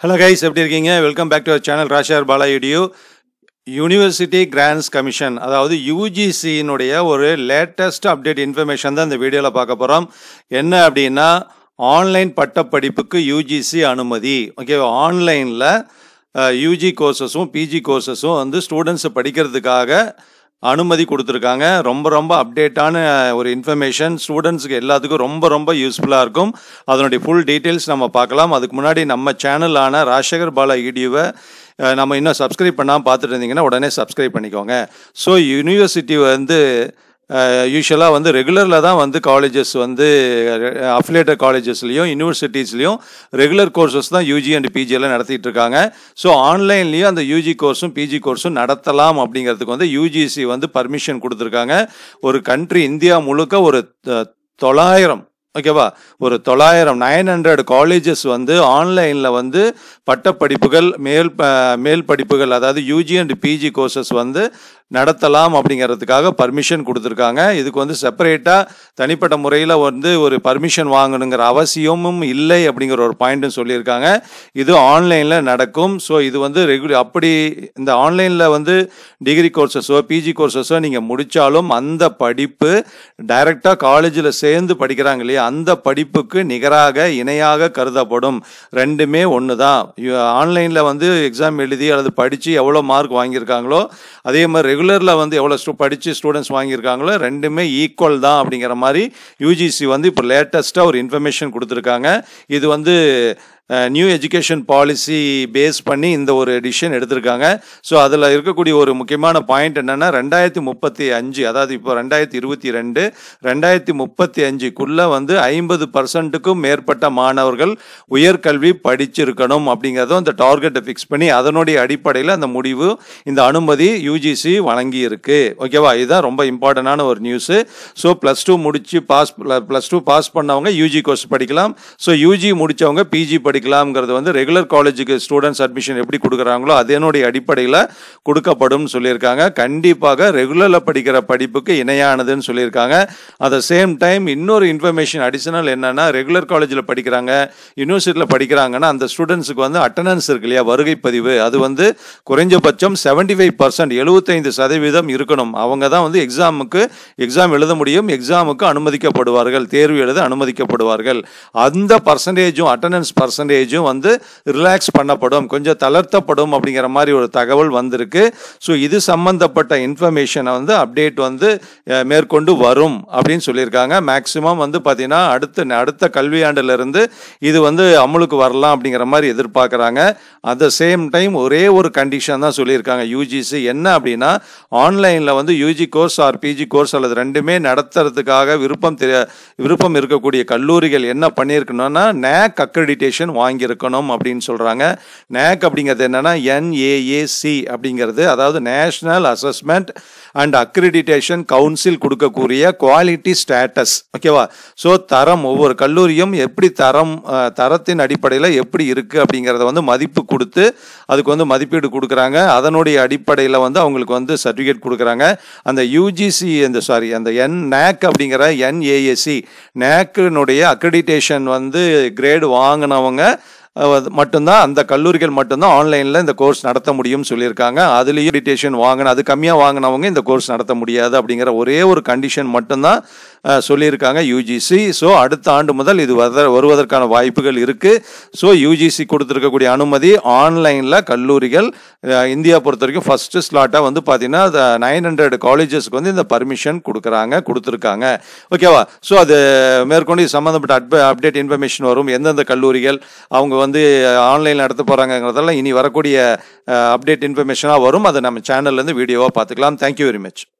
hello guys எப்படி இருக்கீங்க welcome back to our channel ராஷார் பாலா இடியூ யூனிவர்சிட்டி கிராண்ட்ஸ் கமிஷன் அதாவது யூஜிசியினுடைய ஒரு லேட்டஸ்ட் அப்டேட் இன்ஃபர்மேஷன் தான் இந்த வீடியோவில் பார்க்க போகிறோம் என்ன அப்படின்னா ஆன்லைன் பட்டப்படிப்புக்கு யூஜிசி அனுமதி ஓகே ஆன்லைனில் யூஜி கோர்சஸும் பிஜி கோர்சஸும் வந்து ஸ்டூடெண்ட்ஸ் படிக்கிறதுக்காக அனுமதி கொடுத்துருக்காங்க ரொம்ப ரொம்ப அப்டேட்டான ஒரு இன்ஃபர்மேஷன் ஸ்டூடெண்ட்ஸுக்கு எல்லாத்துக்கும் ரொம்ப ரொம்ப யூஸ்ஃபுல்லாக இருக்கும் அதனுடைய ஃபுல் டீட்டெயில்ஸ் நம்ம பார்க்கலாம் அதுக்கு முன்னாடி நம்ம சேனலான ராஜசேகர் பாலா ஈடியோவை நம்ம இன்னும் சப்ஸ்கிரைப் பண்ணாமல் பார்த்துட்டு இருந்தீங்கன்னா உடனே சப்ஸ்கிரைப் பண்ணிக்கோங்க ஸோ யூனிவர்சிட்டி வந்து யூஸ்வலாக வந்து ரெகுலரில் தான் வந்து காலேஜஸ் வந்து அஃபிலேட்டட் காலேஜஸ்லேயும் யூனிவர்சிட்டிஸ்லேயும் ரெகுலர் கோர்சஸ் தான் யூஜி அண்ட் பிஜி எல்லாம் நடத்திட்டு இருக்காங்க ஸோ ஆன்லைன்லேயும் அந்த யூஜி கோர்ஸும் பிஜி கோர்ஸும் நடத்தலாம் அப்படிங்கிறதுக்கு வந்து யூஜிசி வந்து பர்மிஷன் கொடுத்துருக்காங்க ஒரு கண்ட்ரி இந்தியா முழுக்க ஒரு தொள்ளாயிரம் ஓகேவா ஒரு தொள்ளாயிரம் நைன் ஹண்ட்ரட் காலேஜஸ் வந்து ஆன்லைனில் வந்து பட்டப்படிப்புகள் மேல் மேல் படிப்புகள் அதாவது யூஜி அண்ட் பிஜி கோர்சஸ் வந்து நடத்தலாம் அப்படிங்கிறதுக்காக பர்மிஷன் கொடுத்துருக்காங்க இதுக்கு வந்து செப்பரேட்டாக தனிப்பட்ட முறையில் வந்து ஒரு பர்மிஷன் வாங்கணுங்கிற அவசியமும் இல்லை அப்படிங்கிற ஒரு பாயிண்ட்டும் சொல்லியிருக்காங்க இது ஆன்லைனில் நடக்கும் ஸோ இது வந்து ரெகுலர் அப்படி இந்த ஆன்லைனில் வந்து டிகிரி கோர்சஸோ பிஜி கோர்சஸோ நீங்கள் முடித்தாலும் அந்த படிப்பு டைரெக்டாக காலேஜில் சேர்ந்து படிக்கிறாங்க இல்லையா அந்த படிப்புக்கு நிகராக இணையாக கருதப்படும் ரெண்டுமே ஒன்று தான் ஆன்லைனில் வந்து எக்ஸாம் எழுதி அல்லது படித்து எவ்வளோ மார்க் வாங்கியிருக்காங்களோ அதே மாதிரி ரெகுலரில் வந்து எவ்வளோ ஸ்டூ படித்து ஸ்டூடெண்ட்ஸ் வாங்கியிருக்காங்களோ ரெண்டுமே ஈக்குவல் தான் அப்படிங்கிற மாதிரி யூஜிசி வந்து இப்போ லேட்டஸ்ட்டாக ஒரு இன்ஃபர்மேஷன் கொடுத்துருக்காங்க இது வந்து நியூ எஜுகேஷன் பாலிசி பேஸ் பண்ணி இந்த ஒரு டிசிஷன் எடுத்திருக்காங்க ஸோ அதில் இருக்கக்கூடிய ஒரு முக்கியமான பாயிண்ட் என்னென்னா ரெண்டாயிரத்தி முப்பத்தி அஞ்சு அதாவது இப்போ ரெண்டாயிரத்தி இருபத்தி ரெண்டு ரெண்டாயிரத்தி முப்பத்தி அஞ்சுக்குள்ளே வந்து ஐம்பது பர்சன்ட்டுக்கும் மேற்பட்ட மாணவர்கள் உயர்கல்வி படிச்சிருக்கணும் அப்படிங்கிறதும் இந்த டார்கெட்டை ஃபிக்ஸ் பண்ணி அதனுடைய அடிப்படையில் அந்த முடிவு இந்த அனுமதி யூஜிசி வழங்கி இருக்கு ஓகேவா இதுதான் ரொம்ப இம்பார்ட்டண்டான ஒரு நியூஸு ஸோ ப்ளஸ் டூ முடிச்சு பாஸ் ப்ளஸ் டூ பாஸ் பண்ணவங்க யூஜி கோர்ஸ் படிக்கலாம் ஸோ யூஜி முடித்தவங்க பிஜி படிக்கலாம்ங்கிறது வந்து ரெகுலர் காலேஜுக்கு ஸ்டூடெண்ட்ஸ் அட்மிஷன் எப்படி கொடுக்குறாங்களோ அதனுடைய அடிப்படையில் கொடுக்கப்படும் சொல்லியிருக்காங்க கண்டிப்பாக ரெகுலரில் படிக்கிற படிப்புக்கு இணையானதுன்னு சொல்லியிருக்காங்க அட் த சேம் டைம் இன்னொரு இன்ஃபர்மேஷன் அடிஷனல் என்னென்னா ரெகுலர் காலேஜில் படிக்கிறாங்க யூனிவர்சிட்டியில் படிக்கிறாங்கன்னா அந்த ஸ்டூடெண்ட்ஸுக்கு வந்து அட்டண்டன்ஸ் இருக்கு இல்லையா வருகை பதிவு அது வந்து குறைஞ்சபட்சம் செவன்டி ஃபைவ் பர்சன்ட் எழுபத்தைந்து சதவீதம் இருக்கணும் அவங்க தான் வந்து எக்ஸாமுக்கு எக்ஸாம் எழுத முடியும் எக்ஸாமுக்கு அனுமதிக்கப்படுவார்கள் தேர்வு எழுத அனுமதிக்கப்படுவார்கள் அந்த பர்சன்டேஜும் அட்டண்டன்ஸ் பர்சன்ட் பர்சன்டேஜும் வந்து ரிலாக்ஸ் பண்ணப்படும் கொஞ்சம் தளர்த்தப்படும் அப்படிங்கிற மாதிரி ஒரு தகவல் வந்திருக்கு ஸோ இது சம்பந்தப்பட்ட இன்ஃபர்மேஷனை வந்து அப்டேட் வந்து மேற்கொண்டு வரும் அப்படின்னு சொல்லியிருக்காங்க மேக்சிமம் வந்து பார்த்தீங்கன்னா அடுத்த அடுத்த கல்வியாண்டிலிருந்து இது வந்து அமலுக்கு வரலாம் அப்படிங்கிற மாதிரி எதிர்பார்க்குறாங்க அட் த சேம் டைம் ஒரே ஒரு கண்டிஷன் தான் சொல்லியிருக்காங்க யூஜிசி என்ன அப்படின்னா ஆன்லைனில் வந்து UG course or PG course அல்லது ரெண்டுமே நடத்துறதுக்காக விருப்பம் தெரிய விருப்பம் இருக்கக்கூடிய கல்லூரிகள் என்ன பண்ணியிருக்கணும்னா நேக் அக்ரெடிட்டேஷன் வாங்கியிருக்கணும் அப்படின்னு சொல்கிறாங்க நேக் அப்படிங்கிறது என்னென்னா என்ஏஏசி அப்படிங்கிறது அதாவது national assessment and accreditation council கொடுக்கக்கூடிய குவாலிட்டி ஸ்டேட்டஸ் ஓகேவா ஸோ தரம் ஒவ்வொரு கல்லூரியும் எப்படி தரம் தரத்தின் அடிப்படையில் எப்படி இருக்குது அப்படிங்கிறத வந்து மதிப்பு கொடுத்து அதுக்கு வந்து மதிப்பீடு கொடுக்குறாங்க அதனுடைய அடிப்படையில் வந்து அவங்களுக்கு வந்து சர்டிஃபிகேட் கொடுக்குறாங்க அந்த யூஜிசி அந்த சாரி அந்த என் நேக் அப்படிங்கிற என்ஏஎஸ்சி நேக்கினுடைய அக்ரிடிட்டேஷன் வந்து கிரேடு வாங்கினவங்க மட்டும்தான் அந்த கல்லூரிகள் மட்டும்தான் ஆன்லைனில் இந்த கோர்ஸ் நடத்த முடியும்னு சொல்லியிருக்காங்க அதுலேயும் அக்ரிடிட்டேஷன் வாங்கின அது கம்மியாக வாங்கினவங்க இந்த கோர்ஸ் நடத்த முடியாது அப்படிங்கிற ஒரே ஒரு கண்டிஷன் மட்டும்தான் சொல்லியிருக்காங்க யூஜிசி ஸோ அடுத்த ஆண்டு முதல் இது வர வருவதற்கான வாய்ப்புகள் இருக்குது ஸோ யூஜிசி கொடுத்துருக்கக்கூடிய அனுமதி ஆன்லைனில் கல்லூரிகள் இந்தியா பொறுத்த வரைக்கும் ஃபஸ்ட்டு ஸ்லாட்டாக வந்து பார்த்தீங்கன்னா நைன் ஹண்ட்ரட் காலேஜஸ்க்கு வந்து இந்த பர்மிஷன் கொடுக்குறாங்க கொடுத்துருக்காங்க ஓகேவா ஸோ அது மேற்கொண்டு சம்மந்தப்பட்ட அட் அப்டேட் இன்ஃபர்மேஷன் வரும் எந்தெந்த கல்லூரிகள் அவங்க வந்து ஆன்லைனில் நடத்த போகிறாங்கிறதெல்லாம் இனி வரக்கூடிய அப்டேட் இன்ஃபர்மேஷனாக வரும் அதை நம்ம சேனல்லேருந்து வீடியோவாக பார்த்துக்கலாம் தேங்க்யூ வெரி மச்